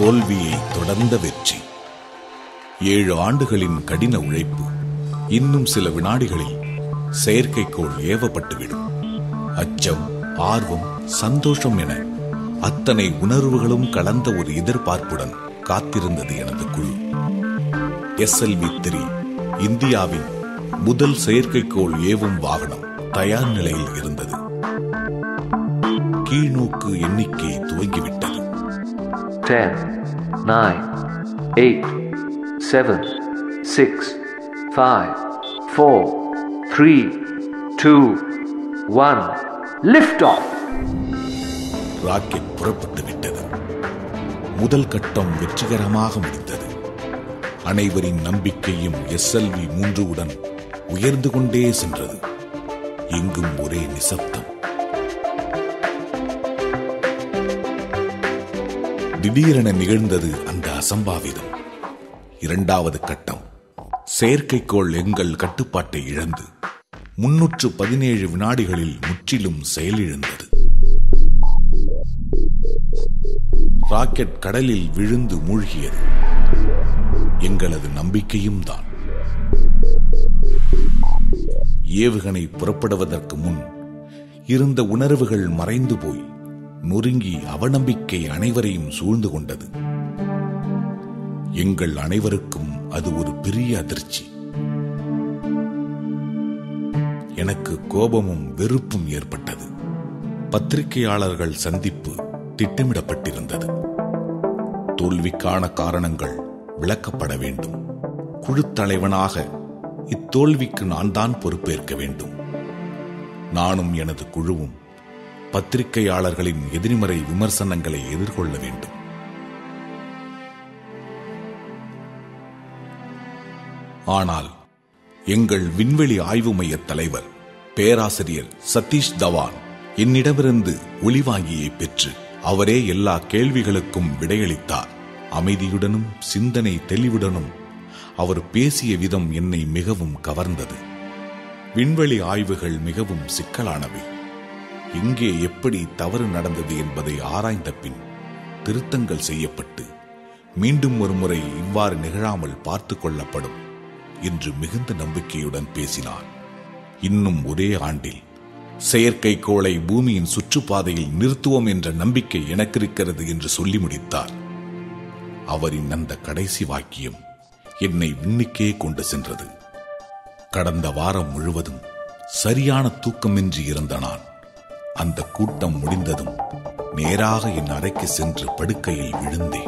தோல்வியை தொடர்ந்த வெற்றி ஏழு ஆண்டுகளின் கடின உழைப்பு இன்னும் சில வினாடிகளில் செயற்கைக்கோள் ஏவப்பட்டுவிடும் அச்சம் ஆர்வம் சந்தோஷம் என அத்தனை உணர்வுகளும் கலந்த ஒரு எதிர்பார்ப்புடன் காத்திருந்தது எனது குழு எஸ்எல்வி த்ரீ இந்தியாவின் முதல் செயற்கைக்கோள் ஏவும் வாகனம் தயார் நிலையில் இருந்தது கீழ்நோக்கு எண்ணிக்கை துவங்கிவிட்டது 10, 9, 8, 7, 6, 5, 4, 3, 2, 1. Lift off! ராக்கெட் புறப்பட்டு விட்டது முதல் கட்டம் வெற்றிகரமாக முடிந்தது அனைவரின் நம்பிக்கையும் எஸ்எல்வி மூன்றுவுடன் உயர்ந்து கொண்டே சென்றது எங்கும் ஒரே நிசப்தம் திடீரென நிகழ்ந்தது அந்த அசம்பாவிதம் இரண்டாவது கட்டம் செயற்கைக்கோள் எங்கள் கட்டுப்பாட்டை இழந்து முன்னூற்று பதினேழு வினாடிகளில் முற்றிலும் செயலிழந்தது ராக்கெட் கடலில் விழுந்து மூழ்கியது எங்களது நம்பிக்கையும் தான் ஏவுகணை புறப்படுவதற்கு முன் இருந்த உணர்வுகள் மறைந்து போய் நொறுங்கி அவநம்பிக்கை அனைவரையும் சூழ்ந்து கொண்டது எங்கள் அனைவருக்கும் அது ஒரு பெரிய அதிர்ச்சி எனக்கு கோபமும் வெறுப்பும் ஏற்பட்டது பத்திரிகையாளர்கள் சந்திப்பு திட்டமிடப்பட்டிருந்தது தோல்விக்கான காரணங்கள் விளக்கப்பட வேண்டும் குழு தலைவனாக இத்தோல்விக்கு நான் தான் பொறுப்பேற்க வேண்டும் நானும் எனது குழுவும் பத்திரிகையாளர்களின் எதிர்மறை விமர்சனங்களை எதிர்கொள்ள வேண்டும் ஆனால் எங்கள் விண்வெளி ஆய்வு மைய தலைவர் பேராசிரியர் சதீஷ் தவான் என்னிடமிருந்து ஒளிவாங்கியை பெற்று அவரே எல்லா கேள்விகளுக்கும் விடையளித்தார் அமைதியுடனும் சிந்தனை தெளிவுடனும் அவர் பேசிய விதம் என்னை மிகவும் கவர்ந்தது விண்வெளி ஆய்வுகள் மிகவும் சிக்கலானவை எங்கே எப்படி தவறு நடந்தது என்பதை ஆராய்ந்த பின் திருத்தங்கள் செய்யப்பட்டு மீண்டும் ஒரு முறை இவ்வாறு நிகழாமல் பார்த்து கொள்ளப்படும் என்று மிகுந்த நம்பிக்கையுடன் பேசினார் இன்னும் ஒரே ஆண்டில் செயற்கைக்கோளை பூமியின் சுற்றுப்பாதையில் நிறுத்துவோம் என்ற நம்பிக்கை எனக்கு இருக்கிறது என்று சொல்லி முடித்தார் அவரின் அந்த கடைசி வாக்கியம் என்னை விண்ணுக்கே கொண்டு சென்றது கடந்த வாரம் முழுவதும் சரியான தூக்கமின்றி இருந்த நான் அந்த கூட்டம் முடிந்ததும் நேராக என் அறைக்கு சென்று படுக்கையில் விழுந்தேன்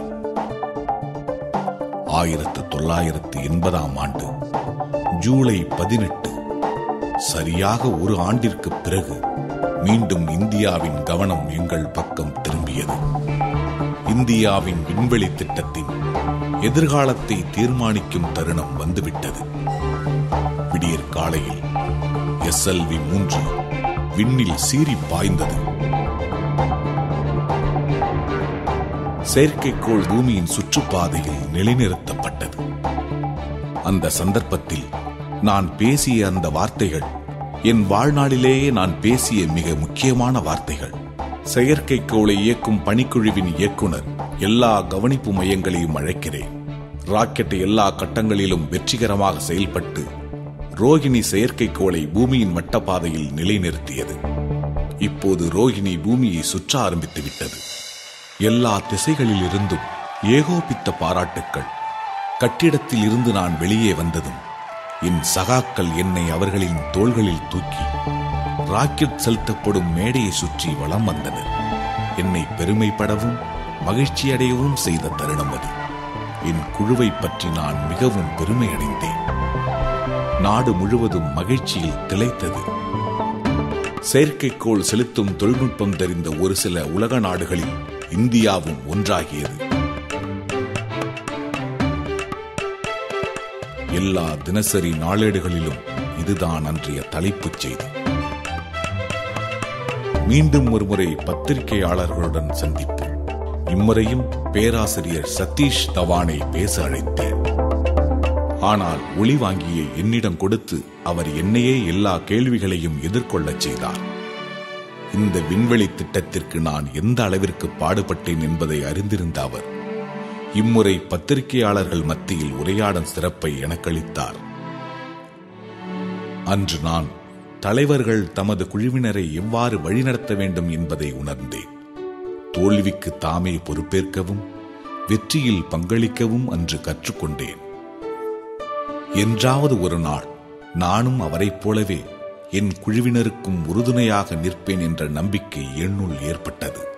ஆயிரத்து தொள்ளாயிரத்து எண்பதாம் ஆண்டு ஜூலை பதினெட்டு சரியாக ஒரு ஆண்டிற்கு பிறகு மீண்டும் இந்தியாவின் கவனம் எங்கள் பக்கம் திரும்பியது இந்தியாவின் விண்வெளி திட்டத்தின் எதிர்காலத்தை தீர்மானிக்கும் தருணம் வந்துவிட்டது விடியற் காலையில் எஸ்எல்வி மூன்று விண்ணில் சீறி பாய்ந்தது செயற்கைக்கோள் பூமியின் சுற்றுப்பாதையில் நிலைநிறுத்தப்பட்டது அந்த சந்தர்ப்பத்தில் நான் பேசிய அந்த வார்த்தைகள் என் வாழ்நாளிலேயே நான் பேசிய மிக முக்கியமான வார்த்தைகள் செயற்கைக்கோளை இயக்கும் பணிக்குழுவின் இயக்குனர் எல்லா கவனிப்பு மையங்களையும் அழைக்கிறேன் ராக்கெட் எல்லா கட்டங்களிலும் வெற்றிகரமாக செயல்பட்டு ரோகிணி செயற்கைக்கோளை பூமியின் வட்டப்பாதையில் நிலைநிறுத்தியது இப்போது ரோகிணி பூமியை சுற்ற ஆரம்பித்து விட்டது எல்லா திசைகளில் இருந்தும் ஏகோபித்த பாராட்டுக்கள் கட்டிடத்தில் இருந்து நான் வெளியே வந்ததும் என் சகாக்கள் என்னை அவர்களின் தோள்களில் தூக்கி ராக்கெட் செலுத்தப்படும் மேடையை சுற்றி வலம் வந்தனர் என்னை பெருமைப்படவும் மகிழ்ச்சியடையவும் செய்த தருணம் அது என் குழுவை பற்றி நான் மிகவும் பெருமை அடைந்தேன் நாடு முழுவதும் மகிழ்ச்சியில் திளைத்தது செயற்கைக்கோள் செலுத்தும் தொழில்நுட்பம் தெரிந்த ஒரு சில உலக நாடுகளில் இந்தியாவும் ஒன்றாகியது எல்லா தினசரி நாளேடுகளிலும் இதுதான் அன்றைய தலைப்புச் செய்தி மீண்டும் ஒருமுறை பத்திரிகையாளர்களுடன் சந்திப்பு இம்முறையும் பேராசிரியர் சதீஷ் தவானை பேச அழைத்தேன் ஆனால் ஒளிவாங்கியை என்னிடம் கொடுத்து அவர் என்னையே எல்லா கேள்விகளையும் எதிர்கொள்ளச் செய்தார் இந்த விண்வெளி திட்டத்திற்கு நான் எந்த அளவிற்கு பாடுபட்டேன் என்பதை அறிந்திருந்த அவர் இம்முறை பத்திரிகையாளர்கள் மத்தியில் உரையாடும் சிறப்பை எனக்களித்தார் அன்று நான் தலைவர்கள் தமது குழுவினரை எவ்வாறு வழிநடத்த வேண்டும் என்பதை உணர்ந்தேன் தோல்விக்கு தாமே பொறுப்பேற்கவும் வெற்றியில் பங்களிக்கவும் அன்று கற்றுக்கொண்டேன் என்றாவது ஒரு நாள் நானும் அவரைப் போலவே என் குழுவினருக்கும் உறுதுணையாக நிற்பேன் என்ற நம்பிக்கை என்னுள் ஏற்பட்டது